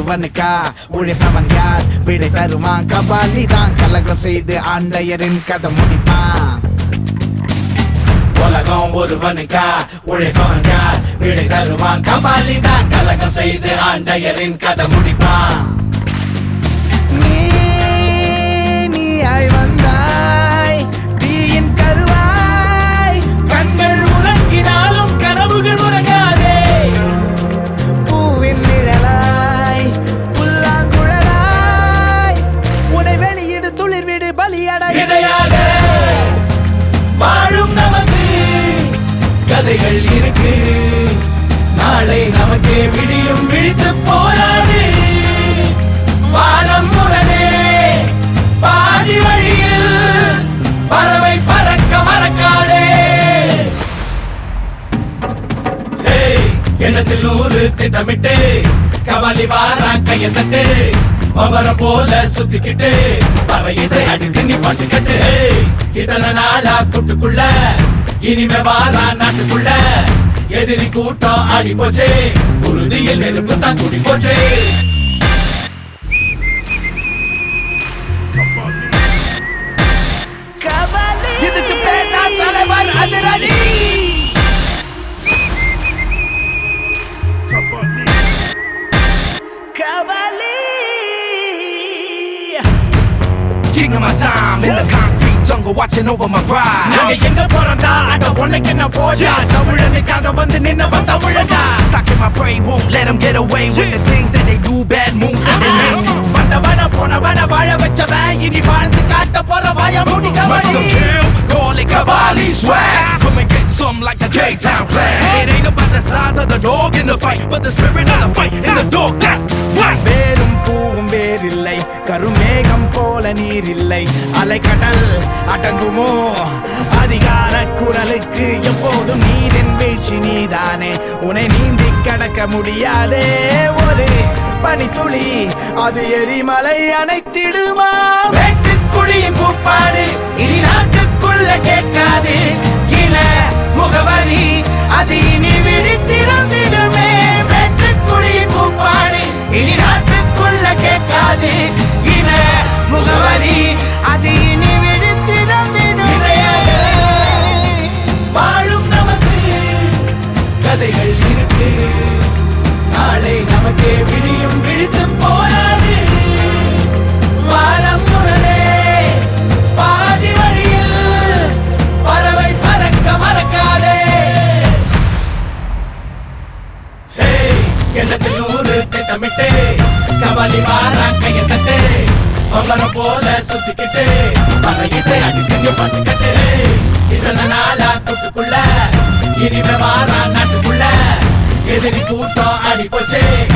ஒருவனுக்கா உழைப்பவன் யார் விடை தருவான் கபாலி தான் கலகம் செய்து ஆண்டையரின் கதை முடிப்பான் உலகம் ஒருவனுக்கா உழைப்பவன் யார் விடை தருவான் கபாலி தான் கலகம் செய்து ஆண்டையரின் கதை முடிப்பான் நீ நீயாய் வந்தாய் தீயின் கருவாய் கண்கள் உறங்கினாலும் கனவுகள் உறங்காதே பூவின் நிழலாய் புல்லாங்குழலாய் உனை வெளியிடு துளிர்விடு பலியட இதையாக வாழும் நமக்கு கதைகள் இருக்கு நாளை நமக்கே விடியும் விழித்து போராடு வானம் முரணே பாதி வழியில் பறவை பறக்க மறக்காதே ஹேய், எண்ணத்தில் ஊரு திட்டமிட்டு கபாலி வாரா கைய தட்டு பவர போல சுத்திக்கிட்டு பற இசை அடித்து நீ பாட்டுக்கட்டு ஹேய், இத்தனை நாளா கூட்டுக்குள்ள இனிமே வாரா நாட்டுக்குள்ள எதிரி கூட்டம் ஆடி போச்சு உறுதியில் நெருப்பு தான் கூடி போச்சு இதுக்கு பேர் தான் தலைவர் அதிரடி King of my time in the concrete jungle, watching over my pride. நாங்க எங்க போறதா அட உனக்கு என்ன போஜா தமிழனுக்காக வந்து நின்னவன் தமிழனா Stuck in my prey, won't let them get away with the things that they do, bad moves that they make. வந்தவன போனவன வாழ வச்சவன் இனி வாழ்ந்து காட்ட போற வாய மூடி Trust kabaddi the kill, call it Kabali swag. Come and get some like the K-Town clan. It ain't about the size of the dog in the fight, but the spirit of the fight in the dog, that's right. வேரும் பூவும் வேறில்லை கருமேகம் போல நீரில்லை அலைக்கடல் அடங்குமோ அதிகார குரலுக்கு எப்போதும் நீரின் வீழ்ச்சி நீதானே உன்னை நீந்தி கடக்க முடியாதே ஒரு பனித்துளி அது எரிமலை அணைத்திடுமா வேட்டுக்குடியின் கூப்பாடு இனி நாட்டுக்குள்ள கேட்காது இன முகவரி அது இனி விழித்திறந்திடுமே வேட்டுக்குடியின் கூப்பாடு இனி நாட்டுக்குள்ள கேட்காது இன முகவரி அது இனி விழித்திறந்திடுமே வாழும் நமக்கு கதைகள் இருக்கு நாளை நமக்கே விடியும் விழித்து போராது வானம் முரணே பாதி வழியில் பறவை பறக்க மறக்காதே ஹேய், எண்ணத்தில் ஊரு திட்டமிட்டு கபாலி வாரா கைய தட்டு பம்பரம் போல சுத்திக்கிட்டு பற இசை அடிக்கங்க பட்டுக்கட்டு இதன நாளா கூட்டுக்குள்ள இனிமே வாரா நாட்டுக்குள்ள எதிரி கூட்டம் அடி போச்சு